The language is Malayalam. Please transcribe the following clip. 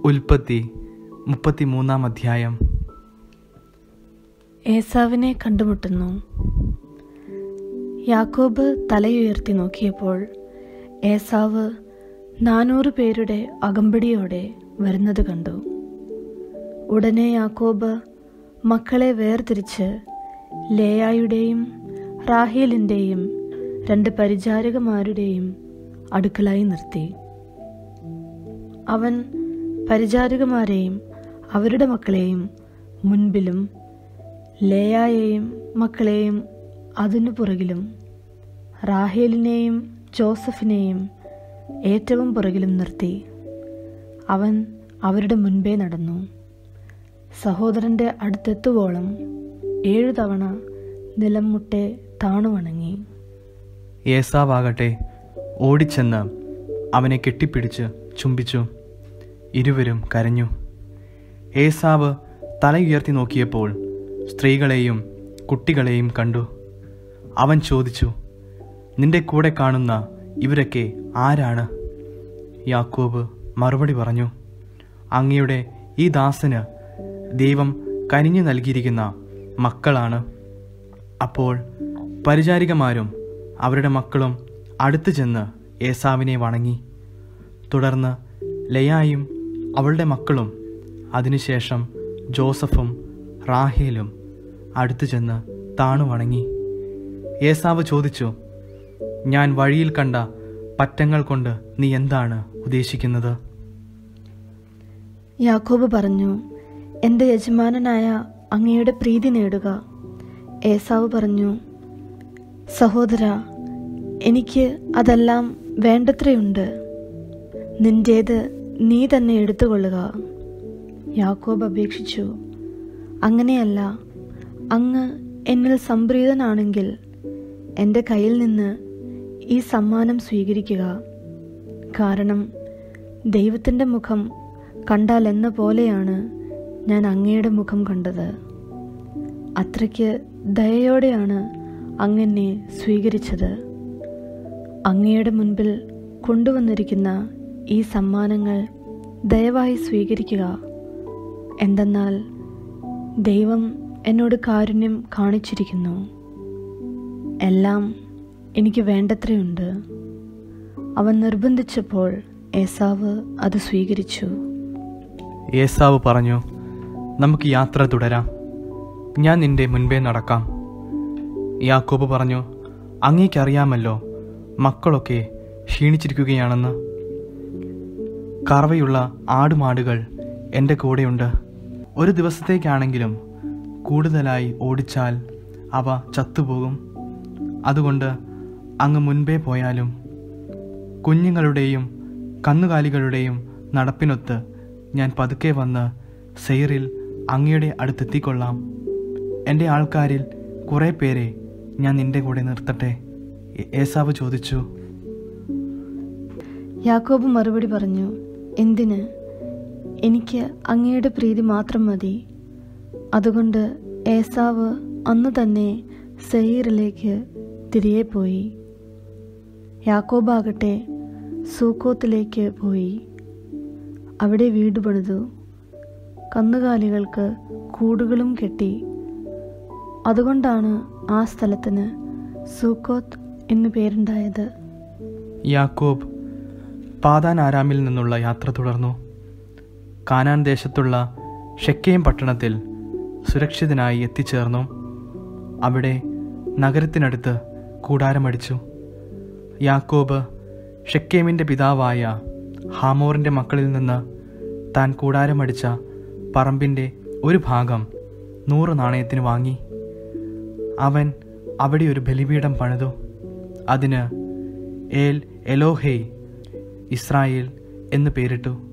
ഉൽപ്പത്തി മുപ്പത്തിമൂന്നാം അധ്യായം ഏസാവിനെ കണ്ടുമുട്ടുന്നു യാക്കോബ് തലയുയർത്തി നോക്കിയപ്പോൾ ഏസാവ് നാനൂറ് പേരുടെ അകമ്പടിയോടെ വരുന്നത് കണ്ടു ഉടനെ യാക്കോബ് മക്കളെ വേർതിരിച്ച് ലേയായുടെയും റാഹേലിൻ്റെയും രണ്ട് പരിചാരകമാരുടെയും അടുക്കലായി നിർത്തി അവൻ പരിചാരകമാരെയും അവരുടെ മക്കളെയും മുൻപിലും ലേയായെയും മക്കളെയും അതിനു പുറകിലും റാഹേലിനെയും ജോസഫിനെയും ഏറ്റവും പുറകിലും നിർത്തി അവൻ അവരുടെ മുൻപേ നടന്നു സഹോദരന്റെ അടുത്തെത്തുവോളം ഏഴു തവണ നിലം മുട്ടെ താണു വണങ്ങി ഏസാവാകട്ടെ ഓടിച്ചെന്ന് അവനെ കെട്ടിപ്പിടിച്ച് ചുംബിച്ചു ഇരുവരും കരഞ്ഞു ഏസാവ് തലയുയർത്തി നോക്കിയപ്പോൾ സ്ത്രീകളെയും കുട്ടികളെയും കണ്ടു അവൻ ചോദിച്ചു നിന്റെ കൂടെ കാണുന്ന ഇവരൊക്കെ ആരാണ് യാക്കോബ് മറുപടി പറഞ്ഞു അങ്ങയുടെ ഈ ദാസന് ദൈവം കനിഞ്ഞു നൽകിയിരിക്കുന്ന മക്കളാണ് അപ്പോൾ പരിചാരികമാരും അവരുടെ മക്കളും അടുത്തു ചെന്ന് ഏസാവിനെ വണങ്ങി തുടർന്ന് ലയായും അവളുടെ മക്കളും അതിനുശേഷം ജോസഫും റാഹേലും അടുത്തു ചെന്ന് താണു വണങ്ങി ഏസാവ് ചോദിച്ചു ഞാൻ വഴിയിൽ കണ്ട പറ്റങ്ങൾ കൊണ്ട് നീ എന്താണ് ഉദ്ദേശിക്കുന്നത് യാക്കോബ് പറഞ്ഞു എൻ്റെ യജമാനനായ അങ്ങയുടെ പ്രീതി നേടുക ഏസാവ് പറഞ്ഞു സഹോദര എനിക്ക് അതെല്ലാം വേണ്ടത്രയുണ്ട് നിന്റേത് നീ തന്നെ എടുത്തുകൊള്ളുക യാക്കോബ് അപേക്ഷിച്ചു അങ്ങനെയല്ല അങ്ങ് എന്നിൽ സംപ്രീതനാണെങ്കിൽ എൻ്റെ കയ്യിൽ നിന്ന് ഈ സമ്മാനം സ്വീകരിക്കുക കാരണം ദൈവത്തിൻ്റെ മുഖം കണ്ടാൽ എന്ന പോലെയാണ് ഞാൻ അങ്ങയുടെ മുഖം കണ്ടത് അത്രയ്ക്ക് ദയയോടെയാണ് അങ്ങനെ സ്വീകരിച്ചത് അങ്ങയുടെ മുൻപിൽ കൊണ്ടുവന്നിരിക്കുന്ന ഈ സമ്മാനങ്ങൾ ദയവായി സ്വീകരിക്കുക എന്തെന്നാൽ ദൈവം എന്നോട് കാരുണ്യം കാണിച്ചിരിക്കുന്നു എല്ലാം എനിക്ക് വേണ്ടത്രയുണ്ട് അവൻ നിർബന്ധിച്ചപ്പോൾ ഏസാവ് അത് സ്വീകരിച്ചു ഏസാവ് പറഞ്ഞു നമുക്ക് യാത്ര തുടരാം ഞാൻ നിന്റെ മുൻപേ നടക്കാം യാക്കോബ് പറഞ്ഞു അങ്ങേക്കറിയാമല്ലോ മക്കളൊക്കെ ക്ഷീണിച്ചിരിക്കുകയാണെന്ന് കറവയുള്ള ആടുമാടുകൾ എൻ്റെ കൂടെയുണ്ട് ഒരു ദിവസത്തേക്കാണെങ്കിലും കൂടുതലായി ഓടിച്ചാൽ അവ ചത്തുപോകും അതുകൊണ്ട് അങ്ങ് മുൻപേ പോയാലും കുഞ്ഞുങ്ങളുടെയും കന്നുകാലികളുടെയും നടപ്പിനൊത്ത് ഞാൻ പതുക്കെ വന്ന് സെയറിൽ അങ്ങയുടെ അടുത്തെത്തിക്കൊള്ളാം എൻ്റെ ആൾക്കാരിൽ കുറേ പേരെ ഞാൻ നിന്റെ കൂടെ നിർത്തട്ടെ ഏ- ഏസാവ് ചോദിച്ചു യാക്കോബ് മറുപടി പറഞ്ഞു എന്തിന് എനിക്ക് അങ്ങയുടെ പ്രീതി മാത്രം മതി അതുകൊണ്ട് ഏസാവ് അന്ന് തന്നെ സെയീറിലേക്ക് തിരികെ പോയി യാക്കോബാകട്ടെ സൂക്കോത്തിലേക്ക് പോയി അവിടെ വീട് പണിതു കന്നുകാലികൾക്ക് കൂടുകളും കെട്ടി അതുകൊണ്ടാണ് ആ സ്ഥലത്തിന് സൂക്കോത്ത് എന്നു പേരുണ്ടായത് യാക്കോബ് പാതാൻ ആരാമിൽ നിന്നുള്ള യാത്ര തുടർന്നു കാനാൻ ദേശത്തുള്ള ഷെക്കേം പട്ടണത്തിൽ സുരക്ഷിതനായി എത്തിച്ചേർന്നു അവിടെ നഗരത്തിനടുത്ത് കൂടാരമടിച്ചു യാക്കോബ് ഷെക്കേമിൻ്റെ പിതാവായ ഹാമോറിൻ്റെ മക്കളിൽ നിന്ന് താൻ കൂടാരമടിച്ച പറമ്പിൻ്റെ ഒരു ഭാഗം നൂറ് നാണയത്തിന് വാങ്ങി അവൻ അവിടെ ഒരു ബലിപീഠം പണിതു അതിന് ഏൽ എലോഹേ ഇസ്രായേൽ എന്ന് പേരിട്ടു